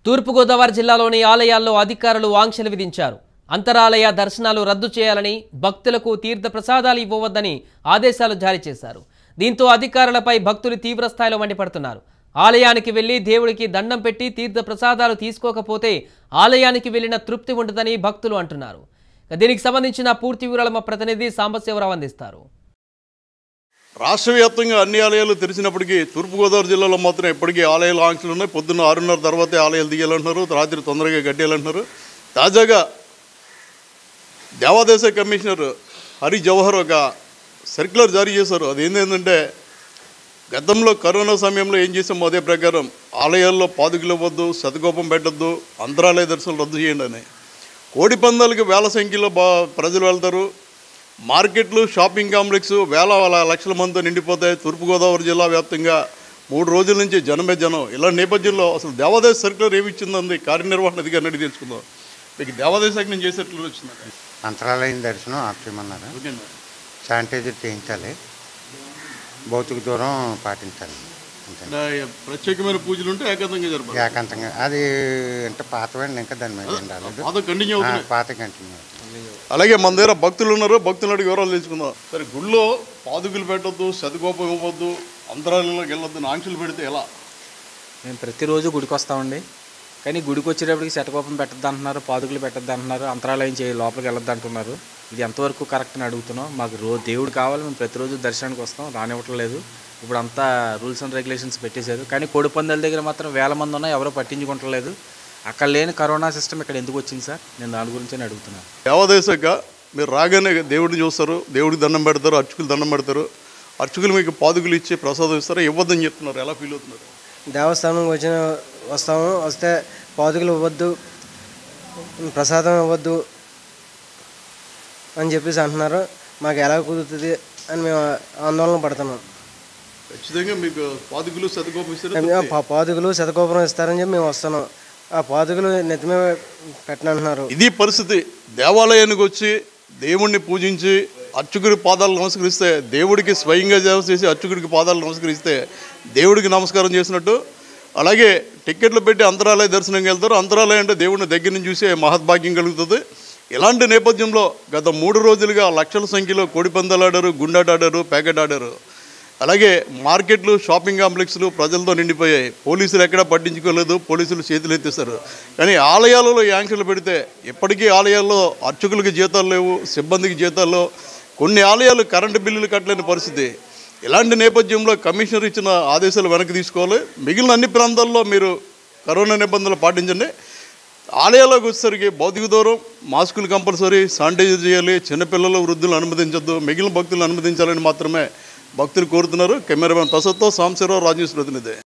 తూర్పుగోదావరి జిల్లాలోని ఆలయాల్లో అధికారులు ఆంక్షలు విధించారు అంతరాలయ దర్శనాలు రద్దు చేయాలని భక్తులకు తీర్థ ప్రసాదాలు ఇవ్వవద్దని ఆదేశాలు జారీ చేశారు దీంతో అధికారులపై భక్తులు తీవ్ర స్థాయిలో మండిపడుతున్నారు ఆలయానికి వెళ్లి దేవుడికి దండం పెట్టి తీర్థ ప్రసాదాలు తీసుకోకపోతే ఆలయానికి వెళ్లిన తృప్తి ఉండదని భక్తులు అంటున్నారు ఇక దీనికి సంబంధించిన పూర్తి వివరాలు మా ప్రతినిధి సాంబశివరావు అందిస్తారు రాష్ట్ర వ్యాప్తంగా అన్ని ఆలయాలు తెరిచినప్పటికీ తూర్పుగోదావరి జిల్లాలో మాత్రం ఇప్పటికీ ఆలయాలు ఆంక్షలు ఉన్నాయి పొద్దున్న ఆరున్నర తర్వాతే ఆలయాలు దిగాలంటున్నారు రాత్రి తొందరగా కట్టేయాలంటున్నారు తాజాగా దేవాదేశ కమిషనర్ హరి జవహర్ ఒక సర్క్యులర్ జారీ చేశారు అది ఏంటంటే గతంలో కరోనా సమయంలో ఏం చేసామో అదే ప్రకారం ఆలయాల్లో పాదుకులు ఇవ్వద్దు శతకోపం పెట్టద్దు అంతరాలయ దర్శనాలు రద్దు చేయండి అని కోడి పందాలకి వేల సంఖ్యలో బా ప్రజలు వెళ్తారు మార్కెట్లు షాపింగ్ కాంప్లెక్స్ వేల వేల లక్షల మందితో నిండిపోతాయి తూర్పుగోదావరి జిల్లా వ్యాప్తంగా మూడు రోజుల నుంచి జనమే జనం ఇలా నేపథ్యంలో అసలు దేవాదాయ సర్క్యులర్ ఏమి ఇచ్చిందంది కార్యనిర్వహణ అధికారిని అడిగి తెలుసుకుందాం మీకు దేవాదాయ శాఖ నుంచి ఏ సర్క్యులర్ వచ్చింది అంతరాలయం దర్శనం ఆపేయమన్నారు ఓకేనా శానిటైజర్ చేయించాలి భౌతిక దూరం పాటించాలి అంతే అంటే ప్రత్యేకమైన పూజలు ఉంటే ఏకాంతంగా జరపాలి ఏకాంతంగా అది అంటే పాతవండి ఇంకా దాని మీద ఏం రాలేదు పాత కంటిన్యూ ఆ, అవుతున్నాయి పాత కంటిన్యూ అలాగే మన దగ్గర భక్తులు ఉన్నారు భక్తులు అడిగి వివరాలు తెలుసుకుందాం సరే గుళ్ళో పాదుకులు పెట్టొద్దు శతకోపం ఇవ్వద్దు అంతరాలలోకి వెళ్ళొద్దు అని ఆంక్షలు పెడితే ఎలా మేము ప్రతిరోజు గుడికి వస్తామండి కానీ గుడికి వచ్చేటప్పటికి శటకోపం పెట్టద్దు అంటున్నారు పాదుకులు పెట్టద్దు అంటున్నారు అంతరాలయం చేయి లోపలికి వెళ్ళొద్దు అంటున్నారు ఇది ఎంతవరకు కరెక్ట్ అని అడుగుతున్నాం మాకు రో దేవుడు కావాలి మేము ప్రతిరోజు దర్శనానికి వస్తాం రానివ్వటం లేదు ఇప్పుడు అంతా రూల్స్ అండ్ రెగ్యులేషన్స్ పెట్టేశారు కానీ కోడి పందాల దగ్గర మాత్రం వేల మంది ఉన్నా ఎవరో పట్టించుకుంటలేదు అక్కడ లేని కరోనా సిస్టమ్ ఇక్కడ ఎందుకు వచ్చింది సార్ నేను దాని గురించి అడుగుతున్నాను దేవాదేశాక మీరు రాగానే దేవుడిని చూస్తారు దేవుడికి దండం పెడతారు అర్చకులు దండం పెడతారు అర్చకులు మీకు పాదుకులు ఇచ్చి ప్రసాదం ఇస్తారు ఇవ్వద్దని చెప్తున్నారు ఎలా ఫీల్ అవుతున్నారు దేవస్థానం వచ్చిన వస్తాము వస్తే పాదుకలు ఇవ్వద్దు ప్రసాదం ఇవ్వద్దు అని చెప్పేసి అంటున్నారు మాకు ఎలా కుదురుతుంది అని మేము ఆందోళన పడుతున్నాం ఖచ్చితంగా మీకు పాదుకులు శతకోపం ఇస్తారు మేము పా- పాదుకలు శతకోపురం ఇస్తారని చెప్పి మేము వస్తున్నాం ఆ పాదుకలు నెత్తిమే పెట్టనంటున్నారు ఇది పరిస్థితి దేవాలయానికి వచ్చి దేవుణ్ణి పూజించి అర్చకుడి పాదాలు నమస్కరిస్తే దేవుడికి స్వయంగా సేవ చేసి అర్చకుడికి పాదాలు నమస్కరిస్తే దేవుడికి నమస్కారం చేసినట్టు అలాగే టిక్కెట్లు పెట్టి అంతరాలయ దర్శనంకి వెళ్తారు అంతరాలయం అంటే దేవుడిని దగ్గర నుంచి చూసే మహద్భాగ్యం కలుగుతుంది ఇలాంటి నేపథ్యంలో గత మూడు రోజులుగా లక్షల సంఖ్యలో కోడి పందాలు ఆడారు గుండాట ఆడారు ప్యాకెట్ ఆడారు అలాగే మార్కెట్లు షాపింగ్ కాంప్లెక్స్లు ప్రజలతో నిండిపోయాయి పోలీసులు ఎక్కడా పట్టించుకోలేదు పోలీసులు చేతులు ఎత్తేస్తారు కానీ ఆలయాలలో ఈ ఆంక్షలు పెడితే ఇప్పటికీ ఆలయాల్లో అర్చకులకి జీతాలు లేవు సిబ్బందికి జీతాలు లేవు. కొన్ని ఆలయాలు కరెంటు బిల్లులు కట్టలేని పరిస్థితి ఇలాంటి నేపథ్యంలో కమిషనర్ ఇచ్చిన ఆదేశాలు వెనక్కి తీసుకోవాలి మిగిలిన అన్ని ప్రాంతాల్లో మీరు కరోనా నిబంధనలు పాటించండి ఆలయాలకు వచ్చేసరికి భౌతిక దూరం మాస్కులు కంపల్సరీ శానిటైజర్ చేయాలి చిన్నపిల్లలు వృద్ధులు అనుమతించొద్దు మిగిలిన భక్తులను అనుమతించాలని మాత్రమే భక్తులు కోరుతున్నారు కెమెరామెన్ ప్రసత్తో సాంశరావు రాజేష్ ప్రతినిధి